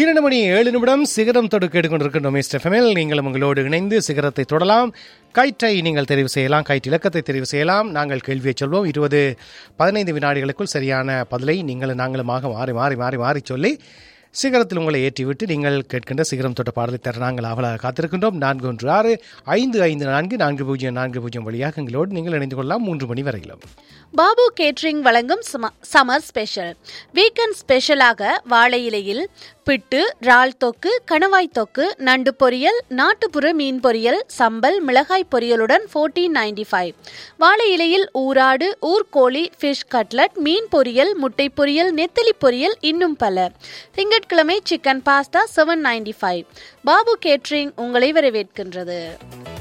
பன்னிரண்டு மணி ஏழு நிமிடம் சிகரம் தொடு கேட்டுக்கொண்டிருக்கின்றோம் மிஸ்டர் ஃபெமில் நீங்களும் உங்களோடு இணைந்து சிகரத்தை தொடலாம் கைட்டை நீங்கள் தெரிவு செய்யலாம் கைட் இலக்கத்தை தெரிவு செய்யலாம் நாங்கள் கேள்வியை சொல்வோம் இருபது பதினைந்து வினாடிகளுக்குள் சரியான பதிலை நீங்கள் நாங்களுமாக மாறி மாறி மாறி மாறி சொல்லி சிகரத்தில் உங்களை ஏற்றிவிட்டு நீங்கள் கேட்கின்ற சிகரம் தொட்ட பாடலை தர நாங்கள் அவளாக காத்திருக்கின்றோம் நான்கு ஒன்று ஆறு ஐந்து ஐந்து நான்கு நான்கு பூஜ்ஜியம் நான்கு பூஜ்ஜியம் வழியாக எங்களோடு நீங்கள் இணைந்து கொள்ளலாம் மூன்று மணி வரையிலும் பாபு கேட்ரிங் வழங்கும் சும- சம்மர் ஸ்பெஷல் வீக்கெண்ட் ஸ்பெஷலாக வாழை இலையில் பிட்டு இறால் தொக்கு கணவாய் தொக்கு நண்டு பொரியல் நாட்டுப்புற மீன் பொரியல் சம்பல் மிளகாய் பொரியலுடன் ஃபோர்டீன் நைன்டி ஃபைவ் வாழை இலையில் ஊராடு ஊர்கோழி ஃபிஷ் கட்லட் மீன் பொரியல் முட்டை பொரியல் நெத்திலி பொரியல் இன்னும் பல திங்கட்கிழமை chicken pasta seven ninety five Babu catering உங்களை வரவேற்கின்றது